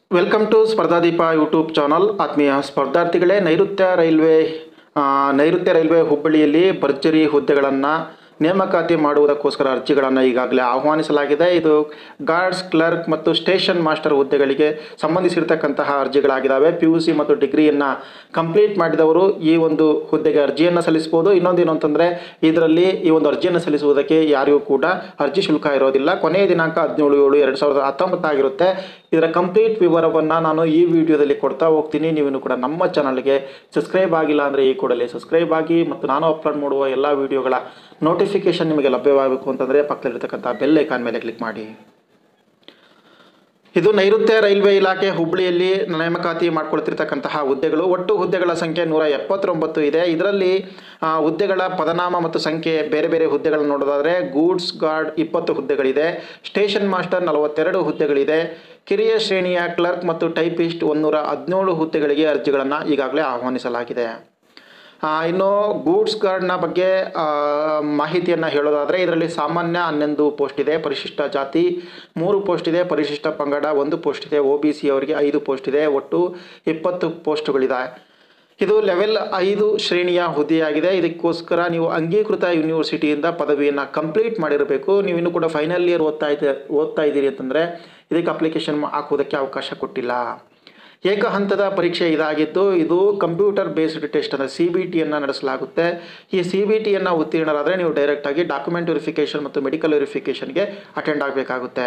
welcome to ಸ್ಪರ್ಧಾದೀಪ YouTube channel ಆತ್ಮೀಯ ಸ್ಪರ್ಧಾರ್ಥಿಗಳೇ ನೈಋತ್ಯ ರೈಲ್ವೆ ಆ, ನೈಋತ್ಯ ರೈಲ್ವೆ ಹುಬ್ಬಳ್ಳಿಯಲ್ಲಿ ಭರ್ಜರಿ ಹುದ್ದೆಗಳನ್ನು ನೇಮಕಾತಿ ಮಾಡುವುದಕ್ಕೋಸ್ಕರ ಅರ್ಜಿಗಳನ್ನು ಈಗಾಗಲೇ ಆಹ್ವಾನಿಸಲಾಗಿದೆ ಇದು ಗಾರ್ಡ್ಸ್ ಕ್ಲರ್ಕ್ ಮತ್ತು ಸ್ಟೇಷನ್ ಮಾಸ್ಟರ್ ಹುದ್ದೆಗಳಿಗೆ ಸಂಬಂಧಿಸಿರ್ತಕ್ಕಂತಹ ಅರ್ಜಿಗಳಾಗಿದ್ದಾವೆ ಪಿ ಯು ಸಿ ಮತ್ತು ಡಿಗ್ರಿಯನ್ನು ಕಂಪ್ಲೀಟ್ ಮಾಡಿದವರು ಈ ಒಂದು ಹುದ್ದೆಗೆ ಅರ್ಜಿಯನ್ನು ಸಲ್ಲಿಸ್ಬೋದು ಇನ್ನೊಂದೇನು ಅಂತಂದರೆ ಇದರಲ್ಲಿ ಈ ಒಂದು ಅರ್ಜಿಯನ್ನು ಸಲ್ಲಿಸುವುದಕ್ಕೆ ಯಾರಿಗೂ ಕೂಡ ಅರ್ಜಿ ಶುಲ್ಕ ಇರೋದಿಲ್ಲ ಕೊನೆಯ ದಿನಾಂಕ ಹದಿನೇಳು ಏಳು ಎರಡು ಸಾವಿರದ ಹತ್ತೊಂಬತ್ತಾಗಿರುತ್ತೆ ಇದರ ಕಂಪ್ಲೀಟ್ ವಿವರವನ್ನು ನಾನು ಈ ವಿಡಿಯೋದಲ್ಲಿ ಕೊಡ್ತಾ ಹೋಗ್ತೀನಿ ನೀವಿನ್ನು ಕೂಡ ನಮ್ಮ ಚಾನಲ್ಗೆ ಸಬ್ಸ್ಕ್ರೈಬ್ ಆಗಿಲ್ಲ ಅಂದರೆ ಈ ಕೂಡಲೇ ಸಬ್ಸ್ಕ್ರೈಬ್ ಆಗಿ ಮತ್ತು ನಾನು ಅಪ್ಲೋಡ್ ಮಾಡುವ ಎಲ್ಲ ವಿಡಿಯೋಗಳ ನೋಟಿಫಿಕೇಶನ್ ನಿಮಗೆ ಲಭ್ಯವಾಗಬೇಕು ಅಂತಂದರೆ ಪಕ್ಕದಲ್ಲಿರ್ತಕ್ಕಂಥ ಬೆಲ್ ಐಕಾನ್ ಮೇಲೆ ಕ್ಲಿಕ್ ಮಾಡಿ ಇದು ನೈಋತ್ಯ ರೈಲ್ವೆ ಇಲಾಖೆ ಹುಬ್ಬಳ್ಳಿಯಲ್ಲಿ ನೇಮಕಾತಿ ಮಾಡ್ಕೊಳ್ತಿರ್ತಕ್ಕಂತಹ ಹುದ್ದೆಗಳು ಒಟ್ಟು ಹುದ್ದೆಗಳ ಸಂಖ್ಯೆ ನೂರ ಎಪ್ಪತ್ತೊಂಬತ್ತು ಇದೆ ಇದರಲ್ಲಿ ಆ, ಹುದ್ದೆಗಳ ಪದನಾಮ ಮತ್ತು ಸಂಖ್ಯೆ ಬೇರೆ ಬೇರೆ ಹುದ್ದೆಗಳನ್ನು ನೋಡೋದಾದರೆ ಗೂಡ್ಸ್ ಗಾರ್ಡ್ ಇಪ್ಪತ್ತು ಹುದ್ದೆಗಳಿದೆ ಸ್ಟೇಷನ್ ಮಾಸ್ಟರ್ ನಲವತ್ತೆರಡು ಹುದ್ದೆಗಳಿದೆ ಕಿರಿಯ ಶ್ರೇಣಿಯ ಕ್ಲರ್ಕ್ ಮತ್ತು ಟೈಪಿಸ್ಟ್ ಒಂದೂರ ಹದಿನೇಳು ಹುದ್ದೆಗಳಿಗೆ ಅರ್ಜಿಗಳನ್ನು ಈಗಾಗಲೇ ಆಹ್ವಾನಿಸಲಾಗಿದೆ ಆ, ಇನ್ನು ಗೂಡ್ಸ್ ಗಾರ್ಡ್ನ ಬಗ್ಗೆ ಆ, ಮಾಹಿತಿಯನ್ನು ಹೇಳೋದಾದರೆ ಇದರಲ್ಲಿ ಸಾಮಾನ್ಯ ಹನ್ನೊಂದು ಪೋಸ್ಟ್ ಇದೆ ಪರಿಶಿಷ್ಟ ಜಾತಿ ಮೂರು ಪೋಸ್ಟ್ ಇದೆ ಪರಿಶಿಷ್ಟ ಪಂಗಡ ಒಂದು ಪೋಸ್ಟ್ ಇದೆ ಒ ಬಿ ಸಿ ಅವರಿಗೆ ಐದು ಪೋಸ್ಟ್ ಇದೆ ಒಟ್ಟು ಇಪ್ಪತ್ತು ಪೋಸ್ಟ್ಗಳಿದೆ ಇದು ಲೆವೆಲ್ ಐದು ಶ್ರೇಣಿಯ ಹುದ್ದೆಯಾಗಿದೆ ಇದಕ್ಕೋಸ್ಕರ ನೀವು ಅಂಗೀಕೃತ ಯೂನಿವರ್ಸಿಟಿಯಿಂದ ಪದವಿಯನ್ನು ಕಂಪ್ಲೀಟ್ ಮಾಡಿರಬೇಕು ನೀವು ಇನ್ನೂ ಕೂಡ ಫೈನಲ್ ಇಯರ್ ಓದ್ತಾ ಇದ್ದ ಓದ್ತಾ ಇದ್ದೀರಿ ಅಂತಂದರೆ ಇದಕ್ಕೆ ಅಪ್ಲಿಕೇಶನ್ ಹಾಕುವುದಕ್ಕೆ ಅವಕಾಶ ಕೊಟ್ಟಿಲ್ಲ ಏಕ ಹಂತದ ಪರೀಕ್ಷೆ ಇದಾಗಿದ್ದು ಇದು ಕಂಪ್ಯೂಟರ್ ಬೇಸ್ಡ್ ಟೆಸ್ಟ್ ಅಂದರೆ ಸಿ ಬಿ ಟಿಯನ್ನು ನಡೆಸಲಾಗುತ್ತೆ ಈ ಸಿ ಬಿ ಟಿಯನ್ನು ಉತ್ತೀರ್ಣರಾದರೆ ನೀವು ಡೈರೆಕ್ಟಾಗಿ ಡಾಕ್ಯುಮೆಂಟ್ ವೆರಿಫಿಕೇಷನ್ ಮತ್ತು ಮೆಡಿಕಲ್ ವೆರಿಫಿಕೇಷನ್ಗೆ ಅಟೆಂಡ್ ಆಗಬೇಕಾಗುತ್ತೆ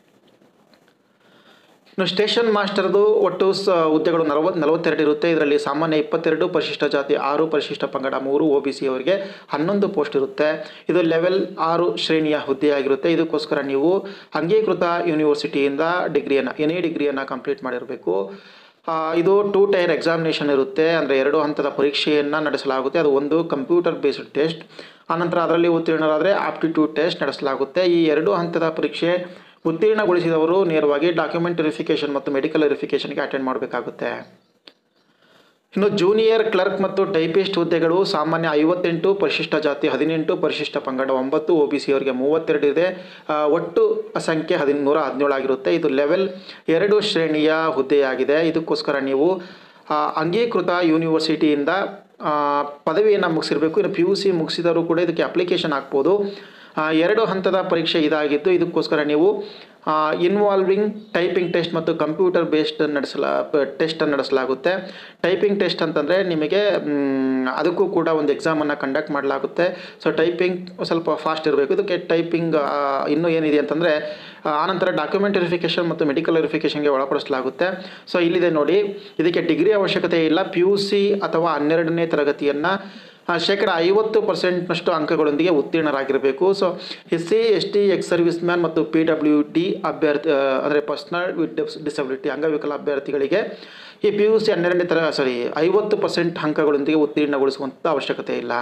ಇನ್ನು ಸ್ಟೇಷನ್ ಮಾಸ್ಟರ್ದು ಒಟ್ಟು ಸ ಹುದ್ದೆಗಳು ನಲವತ್ತು ನಲವತ್ತೆರಡು ಇರುತ್ತೆ ಇದರಲ್ಲಿ ಸಾಮಾನ್ಯ ಇಪ್ಪತ್ತೆರಡು ಪರಿಶಿಷ್ಟ ಜಾತಿ ಆರು ಪರಿಶಿಷ್ಟ ಪಂಗಡ ಮೂರು ಒ ಬಿ ಸಿ ಅವರಿಗೆ ಹನ್ನೊಂದು ಪೋಸ್ಟ್ ಇರುತ್ತೆ ಇದು ಲೆವೆಲ್ ಆರು ಶ್ರೇಣಿಯ ಹುದ್ದೆಯಾಗಿರುತ್ತೆ ಇದಕ್ಕೋಸ್ಕರ ನೀವು ಅಂಗೀಕೃತ ಯೂನಿವರ್ಸಿಟಿಯಿಂದ ಡಿಗ್ರಿಯನ್ನು ಎನಿ ಡಿಗ್ರಿಯನ್ನು ಕಂಪ್ಲೀಟ್ ಮಾಡಿರಬೇಕು ಆ, ಇದು ಟೂ ಟೈರ್ ಎಕ್ಸಾಮಿನೇಷನ್ ಇರುತ್ತೆ ಅಂದರೆ ಎರಡು ಹಂತದ ಪರೀಕ್ಷೆಯನ್ನು ನಡೆಸಲಾಗುತ್ತೆ ಅದು ಒಂದು ಕಂಪ್ಯೂಟರ್ ಬೇಸ್ಡ್ ಟೆಸ್ಟ್ ಆನಂತರ ಅದರಲ್ಲಿ ಉತ್ತೀರ್ಣರಾದರೆ ಆಪ್ಟಿಟ್ಯೂಡ್ ಟೆಸ್ಟ್ ನಡೆಸಲಾಗುತ್ತೆ ಈ ಎರಡು ಹಂತದ ಪರೀಕ್ಷೆ ಉತ್ತೀರ್ಣಗೊಳಿಸಿದವರು ನೇರವಾಗಿ ಡಾಕ್ಯುಮೆಂಟ್ ವೆರಿಫಿಕೇಷನ್ ಮತ್ತು ಮೆಡಿಕಲ್ ವೆರಿಫಿಕೇಷನ್ಗೆ ಅಟೆಂಡ್ ಮಾಡಬೇಕಾಗುತ್ತೆ ಇನ್ನು ಜೂನಿಯರ್ ಕ್ಲರ್ಕ್ ಮತ್ತು ಟೈಪಿಸ್ಟ್ ಹುದ್ದೆಗಳು ಸಾಮಾನ್ಯ ಐವತ್ತೆಂಟು ಪರಿಶಿಷ್ಟ ಜಾತಿ ಹದಿನೆಂಟು ಪರಿಶಿಷ್ಟ ಪಂಗಡ ಒಂಬತ್ತು ಒ ಬಿ ಸಿ ಅವರಿಗೆ ಮೂವತ್ತೆರಡು ಇದೆ ಆ, ಒಟ್ಟು ಸಂಖ್ಯೆ ಹದಿನೂರ ಹದಿನೇಳು ಆಗಿರುತ್ತೆ ಇದು ಲೆವೆಲ್ ಎರಡು ಶ್ರೇಣಿಯ ಹುದ್ದೆಯಾಗಿದೆ ಇದಕ್ಕೋಸ್ಕರ ನೀವು ಆ, ಅಂಗೀಕೃತ ಯೂನಿವರ್ಸಿಟಿಯಿಂದ ಪದವಿಯನ್ನು ಮುಗಿಸಿರಬೇಕು ಇನ್ನು ಪಿ ಯು ಸಿ ಮುಗಿಸಿದವರು ಕೂಡ ಇದಕ್ಕೆ ಅಪ್ಲಿಕೇಶನ್ ಹಾಕ್ಬೋದು ಆ, ಎರಡು ಹಂತದ ಪರೀಕ್ಷೆ ಇದಾಗಿದ್ದು ಇದಕ್ಕೋಸ್ಕರ ನೀವು ಇನ್ವಾಲ್ವಿಂಗ್ ಟೈಪಿಂಗ್ ಟೆಸ್ಟ್ ಮತ್ತು ಕಂಪ್ಯೂಟರ್ ಬೇಸ್ಡ್ ನಡೆಸಲ ಟೆಸ್ಟನ್ನು ನಡೆಸಲಾಗುತ್ತೆ ಟೈಪಿಂಗ್ ಟೆಸ್ಟ್ ಅಂತಂದರೆ ನಿಮಗೆ ಮ್, ಅದಕ್ಕೂ ಕೂಡ ಒಂದು ಎಕ್ಸಾಮನ್ನು ಕಂಡಕ್ಟ್ ಮಾಡಲಾಗುತ್ತೆ ಸೊ ಟೈಪಿಂಗ್ ಸ್ವಲ್ಪ ಫಾಸ್ಟ್ ಇರಬೇಕು ಇದಕ್ಕೆ ಟೈಪಿಂಗ್ ಇನ್ನೂ ಏನಿದೆ ಅಂತಂದರೆ ಆನಂತರ ಡಾಕ್ಯುಮೆಂಟ್ ವೆರಿಫಿಕೇಷನ್ ಮತ್ತು ಮೆಡಿಕಲ್ ವೆರಿಫಿಕೇಷನ್ಗೆ ಒಳಪಡಿಸಲಾಗುತ್ತೆ ಸೊ ಇಲ್ಲಿದೆ ನೋಡಿ ಇದಕ್ಕೆ ಡಿಗ್ರಿ ಅವಶ್ಯಕತೆ ಇಲ್ಲ ಪಿ ಯು ಸಿ ಅಥವಾ ಹನ್ನೆರಡನೇ ತರಗತಿಯನ್ನು ಆ, ಶೇಕಡ ಐವತ್ತು ಪರ್ಸೆಂಟ್ನಷ್ಟು ಅಂಕಗಳೊಂದಿಗೆ ಉತ್ತೀರ್ಣರಾಗಿರಬೇಕು so S C S T ex service man ಮತ್ತು ಪಿ ಡಬ್ಲ್ಯೂ ಡಿ ಅಭ್ಯರ್ಥಿ ಅಂದರೆ ಪರ್ಸ್ನಲ್ ವಿತ್ ಡಿಸಬಿಲಿಟಿ ಅಂಗವಿಕಲ ಅಭ್ಯರ್ಥಿಗಳಿಗೆ ಈ ಪಿ ಯು ಸಿ ಹನ್ನೆರಡನೇ ತರ ಸಾರಿ ಐವತ್ತು ಪರ್ಸೆಂಟ್ ಅಂಕಗಳೊಂದಿಗೆ ಉತ್ತೀರ್ಣಗೊಳಿಸುವಂಥ ಅವಶ್ಯಕತೆ ಇಲ್ಲ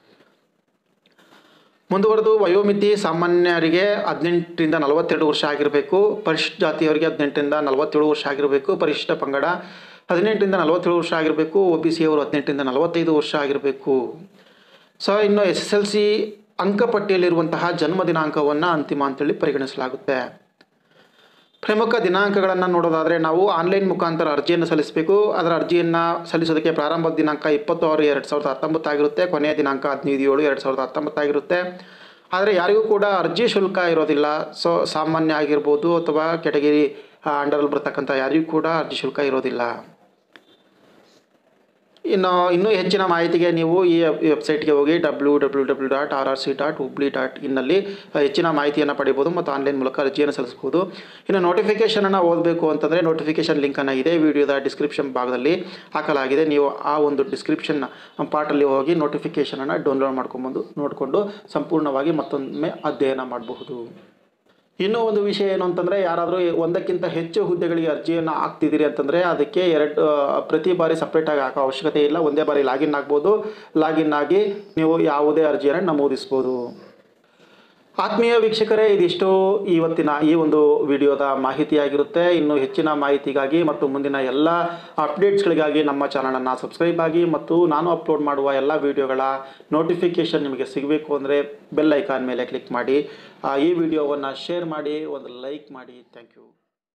ಮುಂದುವರೆದು ವಯೋಮಿತಿ ಸಾಮಾನ್ಯರಿಗೆ ಹದಿನೆಂಟರಿಂದ ನಲವತ್ತೆರಡು ವರ್ಷ ಆಗಿರಬೇಕು ಪರಿಶಿಷ್ಟ ಜಾತಿಯವರಿಗೆ ಹದಿನೆಂಟರಿಂದ ನಲವತ್ತೇಳು ವರ್ಷ ಆಗಿರಬೇಕು ಪರಿಶಿಷ್ಟ ಪಂಗಡ ಹದಿನೆಂಟರಿಂದ ನಲವತ್ತೇಳು ವರ್ಷ ಆಗಿರಬೇಕು ಒ ಬಿ ಸಿ ಅವರು ಹದಿನೆಂಟರಿಂದ ನಲವತ್ತೈದು ವರ್ಷ ಆಗಿರಬೇಕು ಸೊ ಇನ್ನು ಎಸ್ ಎಸ್ ಎಲ್ ಸಿ ಅಂಕಪಟ್ಟಿಯಲ್ಲಿರುವಂತಹ ಜನ್ಮ ದಿನಾಂಕವನ್ನು ಅಂತಿಮ ಅಂತೇಳಿ ಪರಿಗಣಿಸಲಾಗುತ್ತೆ ಪ್ರಮುಖ ದಿನಾಂಕಗಳನ್ನು ನೋಡೋದಾದರೆ ನಾವು ಆನ್ಲೈನ್ ಮುಖಾಂತರ ಅರ್ಜಿಯನ್ನು ಸಲ್ಲಿಸಬೇಕು ಅದರ ಅರ್ಜಿಯನ್ನು ಸಲ್ಲಿಸೋದಕ್ಕೆ ಪ್ರಾರಂಭ ದಿನಾಂಕ ಇಪ್ಪತ್ತು ಆರು ಎರಡು ಸಾವಿರದ ಹತ್ತೊಂಬತ್ತಾಗಿರುತ್ತೆ ಕೊನೆಯ ದಿನಾಂಕ ಹದಿನೈದು ಏಳು ಎರಡು ಸಾವಿರದ ಹತ್ತೊಂಬತ್ತಾಗಿರುತ್ತೆ ಆದರೆ ಯಾರಿಗೂ ಕೂಡ ಅರ್ಜಿ ಶುಲ್ಕ ಇರೋದಿಲ್ಲ ಸೊ ಸಾಮಾನ್ಯ ಆಗಿರ್ಬೋದು ಅಥವಾ ಕೆಟಗಿರಿ ಅಂಡರಲ್ಲಿ ಬರ್ತಕ್ಕಂಥ ಯಾರಿಗೂ ಕೂಡ ಅರ್ಜಿ ಶುಲ್ಕ ಇರೋದಿಲ್ಲ ಇನ್ನು ಇನ್ನೂ ಹೆಚ್ಚಿನ ಮಾಹಿತಿಗೆ ನೀವು ಈ ವೆಬ್ಸೈಟ್ಗೆ ಹೋಗಿ W W W dot R R C dot Hubli dot ಇನ್ನಲ್ಲಿ ಹೆಚ್ಚಿನ ಮಾಹಿತಿಯನ್ನು ಪಡಿಬೋದು ಮತ್ತು ಆನ್ಲೈನ್ ಮೂಲಕ ಅರ್ಜಿಯನ್ನು ಸಲ್ಲಿಸ್ಬೋದು ಇನ್ನು ನೋಟಿಫಿಕೇಷನನ್ನು ಓದಬೇಕು ಅಂತಂದರೆ ನೋಟಿಫಿಕೇಷನ್ ಲಿಂಕನ್ನು ಇದೇ ವಿಡಿಯೋದ ಡಿಸ್ಕ್ರಿಪ್ಷನ್ ಭಾಗದಲ್ಲಿ ಹಾಕಲಾಗಿದೆ ನೀವು ಆ ಒಂದು ಡಿಸ್ಕ್ರಿಪ್ಷನ್ ಪಾರ್ಟಲ್ಲಿ ಹೋಗಿ ನೋಟಿಫಿಕೇಷನನ್ನು ಡೌನ್ಲೋಡ್ ಮಾಡ್ಕೊಂಬಂದು ನೋಡಿಕೊಂಡು ಸಂಪೂರ್ಣವಾಗಿ ಮತ್ತೊಮ್ಮೆ ಅಧ್ಯಯನ ಮಾಡಬಹುದು ಇನ್ನೂ ಒಂದು ವಿಷಯ ಏನು ಅಂತಂದರೆ ಯಾರಾದರೂ ಒಂದಕ್ಕಿಂತ ಹೆಚ್ಚು ಹುದ್ದೆಗಳಿಗೆ ಅರ್ಜಿಯನ್ನು ಹಾಕ್ತಿದ್ದೀರಿ ಅಂತಂದರೆ ಅದಕ್ಕೆ ಎರಡು ಆ, ಪ್ರತಿ ಬಾರಿ ಸಪ್ರೇಟಾಗಿ ಹಾಕೋ ಅವಶ್ಯಕತೆ ಇಲ್ಲ ಒಂದೇ ಬಾರಿ ಲಾಗಿನ್ ಆಗ್ಬೋದು ಲಾಗಿನ್ ಆಗಿ ನೀವು ಯಾವುದೇ ಅರ್ಜಿಯನ್ನು ನಮೂದಿಸ್ಬೋದು ಆತ್ಮೀಯ ವೀಕ್ಷಕರೇ ಇದಿಷ್ಟು ಇವತ್ತಿನ ಈ ಒಂದು ವಿಡಿಯೋದ ಮಾಹಿತಿಯಾಗಿರುತ್ತೆ ಇನ್ನು ಹೆಚ್ಚಿನ ಮಾಹಿತಿಗಾಗಿ ಮತ್ತು ಮುಂದಿನ ಎಲ್ಲ ಅಪ್ಡೇಟ್ಸ್ಗಳಿಗಾಗಿ ನಮ್ಮ ಚಾನಲನ್ನು ಸಬ್ಸ್ಕ್ರೈಬ್ ಆಗಿ ಮತ್ತು ನಾನು ಅಪ್ಲೋಡ್ ಮಾಡುವ ಎಲ್ಲ ವಿಡಿಯೋಗಳ ನೋಟಿಫಿಕೇಷನ್ ನಿಮಗೆ ಸಿಗಬೇಕು ಅಂದರೆ ಬೆಲ್ ಐಕಾನ್ ಮೇಲೆ ಕ್ಲಿಕ್ ಮಾಡಿ ಆ, ಈ ವಿಡಿಯೋವನ್ನು ಶೇರ್ ಮಾಡಿ ಒಂದು ಲೈಕ್ ಮಾಡಿ ಥ್ಯಾಂಕ್ ಯು